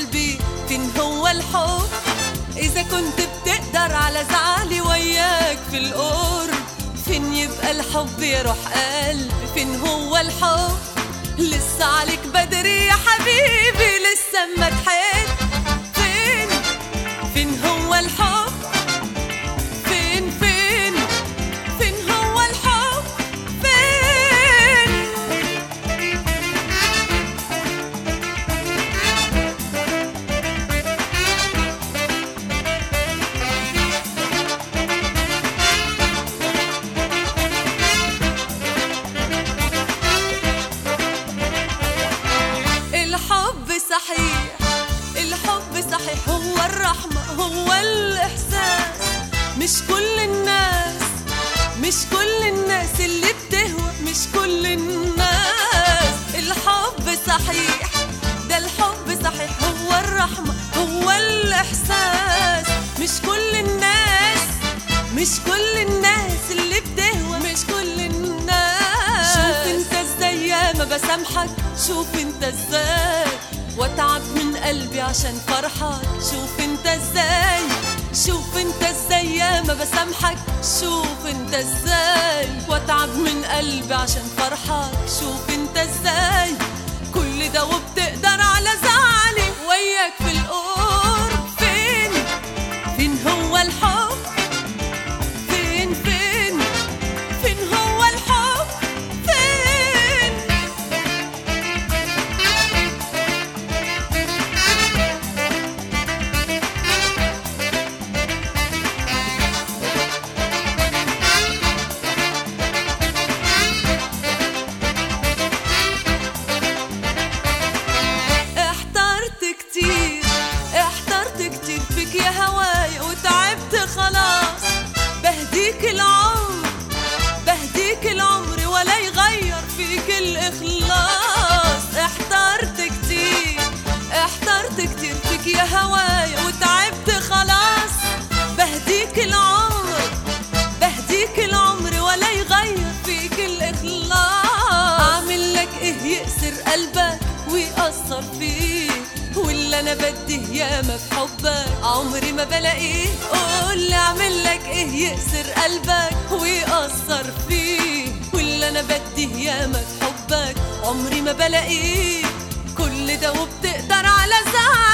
قلبي فين هو الحب إذا كنت بتقدر على زعلي وياك في القرب فين يبقى الحب يا روح قلبي فين هو الحب لسه عليك بدري يا حبيبي لسه ما تحب فين فين هو الحب فين فين فين هو الحب فين الحب صحيح الحب صحيح هو الرحمة هو الإحساس مش كل الناس مش كل الناس اللي بتهوى مش كل الناس الحب صحيح ده الحب صحيح هو الرحمة هو الإحساس مش كل الناس مش كل الناس اللي بتهوى مش كل الناس شوف انت ازاي يا ما بسامحك شوف انت ازاي واتعب من قلبي عشان فرحك شوف انت ازاي شوف انت ازاي يا ما بسامحك شوف انت ازاي واتعب من قلبي عشان فرحك شوف انت ازاي كل ده وبتقدر على زعلي وياك في القرب فين فين هو الحب فين فين فين هو الحب فين احترت كتير احترت كتير فيك يا هوايا وتعبت خلاص بهديك العمر بهديك العمر ولا يغير فيك الإخلاص احترت كتير احترت كتير فيك يا هوايا وتعبت خلاص بهديك العمر بهديك العمر ولا يغير فيك الإخلاص أعمل لك إيه يأسر قلبك ويأثر فيه واللي أنا بديه ياما في حبك عمري ما بلاقيه قول لي أعمل لك إيه يأسر قلبك ويأثر فيه واللي أنا بديه ياما في حبك عمري ما بلاقيه كل ده وبتقدر على زعل